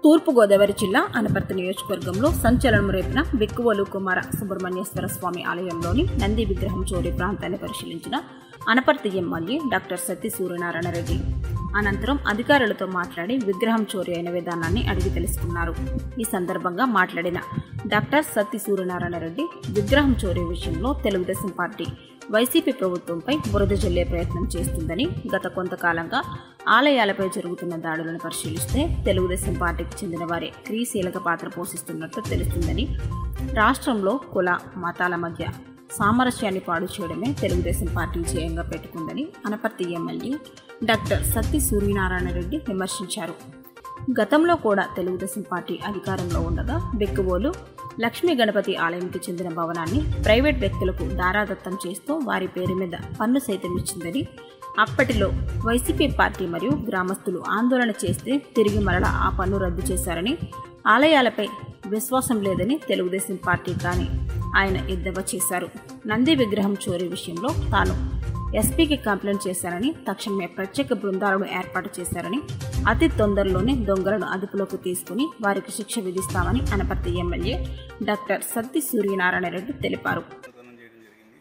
తూర్పుగోదావరి జిల్లా అనపర్తి నియోజకవర్గంలో సంచలనం రేపిన బిక్కువలు కుమార సుబ్రహ్మణ్యేశ్వర స్వామి ఆలయంలోని నంది విగ్రహం చోరీ ప్రాంతాన్ని పరిశీలించిన అనపర్తి ఎమ్మెల్యే డాక్టర్ సత్య సూర్యనారాయణ రెడ్డి అనంతరం అధికారులతో మాట్లాడి విగ్రహం చోరీ అయిన విధానాన్ని అడిగి తెలుసుకున్నారు ఈ సందర్భంగా మాట్లాడిన డాక్టర్ సత్య సూర్యనారాయణ రెడ్డి విగ్రహం చోరీ విషయంలో తెలుగుదేశం పార్టీ వైసీపీ ప్రభుత్వంపై బురద జల్లే ప్రయత్నం చేస్తుందని గత కొంతకాలంగా ఆలయాలపై జరుగుతున్న దాడులను పరిశీలిస్తే తెలుగుదేశం పార్టీకి చెందిన వారే క్రియాశీలక పాత్ర పోషిస్తున్నట్టు తెలుస్తుందని రాష్ట్రంలో కుల మతాల మధ్య సామరస్యాన్ని పాడు చేయడమే తెలుగుదేశం పార్టీ ధ్యేయంగా పెట్టుకుందని అనపర్తి ఎమ్మెల్యే డాక్టర్ సత్తి సూర్యనారాయణ రెడ్డి విమర్శించారు గతంలో కూడా తెలుగుదేశం పార్టీ అధికారంలో ఉండగా బెక్కువోలు లక్ష్మీ గణపతి ఆలయంకి చెందిన భవనాన్ని ప్రైవేట్ వ్యక్తులకు దారాదత్తం చేస్తూ వారి పేరు మీద పన్ను సైతం ఇచ్చిందని అప్పటిలో వైసీపీ పార్టీ మరియు గ్రామస్తులు ఆందోళన చేస్తే తిరిగి మరల ఆ పన్ను రద్దు చేశారని ఆలయాలపై విశ్వాసం లేదని తెలుగుదేశం పార్టీ కానీ ఆయన ఎద్దవ చేశారు నంది విగ్రహం చోరీ విషయంలో తాను ఎస్పీకి కంప్లైంట్ చేశారని తక్షణమే ప్రత్యేక బృందాలను ఏర్పాటు చేశారని అతి తొందరలోనే దొంగలను అదుపులోకి తీసుకుని వారికి శిక్ష విధిస్తామని అనపర్తి ఎమ్మెల్యే డాక్టర్ సత్తి సూర్యనారాయణ రెడ్డి తెలిపారు దొంగతనం చేయడం జరిగింది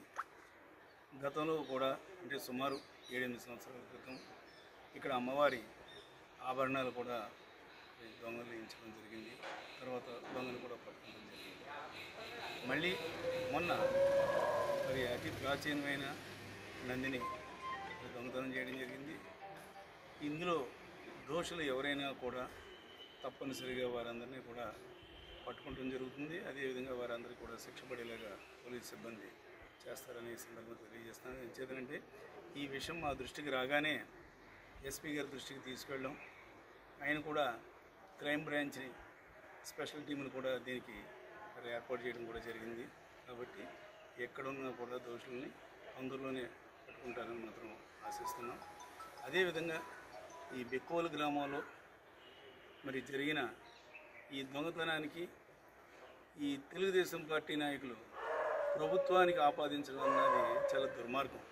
గతంలో కూడా అంటే సుమారు ఏడెనిమిది సంవత్సరాల క్రితం ఇక్కడ అమ్మవారి ఆభరణాలు కూడా దొంగలించడం జరిగింది తర్వాత దొంగలు కూడా పట్టుకోవడం జరిగింది మళ్ళీ మొన్న మరి అతి ప్రాచీనమైన నందిని దొంగతనం చేయడం జరిగింది ఇందులో దోషులు ఎవరైనా కూడా తప్పనిసరిగా వారందరినీ కూడా పట్టుకుంటం జరుగుతుంది అదేవిధంగా వారందరికీ కూడా శిక్ష పడేలాగా పోలీస్ సిబ్బంది చేస్తారని ఈ సందర్భంగా తెలియజేస్తున్నాను ఎంచేతనంటే ఈ విషయం మా దృష్టికి రాగానే ఎస్పీ గారి దృష్టికి తీసుకెళ్ళడం ఆయన కూడా క్రైమ్ బ్రాంచ్ని స్పెషల్ టీంని కూడా దీనికి మరి ఏర్పాటు చేయడం కూడా జరిగింది కాబట్టి ఎక్కడున్నా కూడా దోషుల్ని అందులోనే పట్టుకుంటారని మాత్రం ఆశిస్తున్నాం అదేవిధంగా ఈ బెక్కోలు గ్రామంలో మరి జరిగిన ఈ దొంగతనానికి ఈ తెలుగుదేశం పార్టీ నాయకులు ప్రభుత్వానికి ఆపాదించడం అన్నది చాలా దుర్మార్గం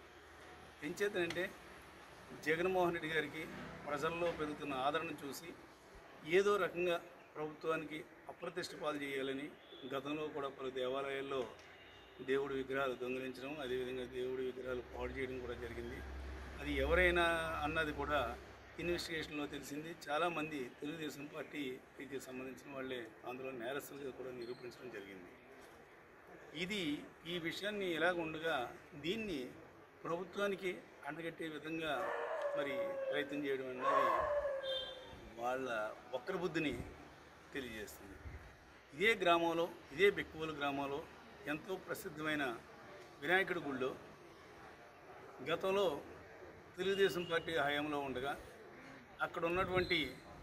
ఎంచేతనంటే జగన్మోహన్ రెడ్డి గారికి ప్రజల్లో పెరుగుతున్న ఆదరణ చూసి ఏదో రకంగా ప్రభుత్వానికి అప్రతిష్ట పాలు చేయాలని గతంలో కూడా పలు దేవాలయాల్లో దేవుడి విగ్రహాలు దొంగిలించడం అదేవిధంగా దేవుడి విగ్రహాలు పాడు చేయడం కూడా జరిగింది అది ఎవరైనా అన్నది కూడా ఇన్వెస్టిగేషన్లో తెలిసింది చాలామంది తెలుగుదేశం పార్టీకి సంబంధించిన వాళ్ళే అందులో నేరస్తులుగా కూడా నిరూపించడం జరిగింది ఇది ఈ విషయాన్ని ఎలాగ ఉండగా దీన్ని ప్రభుత్వానికి అంటగట్టే విధంగా మరి ప్రయత్నం చేయడం అన్నది వాళ్ళ వక్ర బుద్ధిని తెలియజేస్తుంది ఇదే గ్రామంలో ఇదే బెక్కువల గ్రామంలో ఎంతో ప్రసిద్ధమైన వినాయకుడి గుళ్ళో గతంలో తెలుగుదేశం పార్టీ హయాంలో ఉండగా అక్కడ ఉన్నటువంటి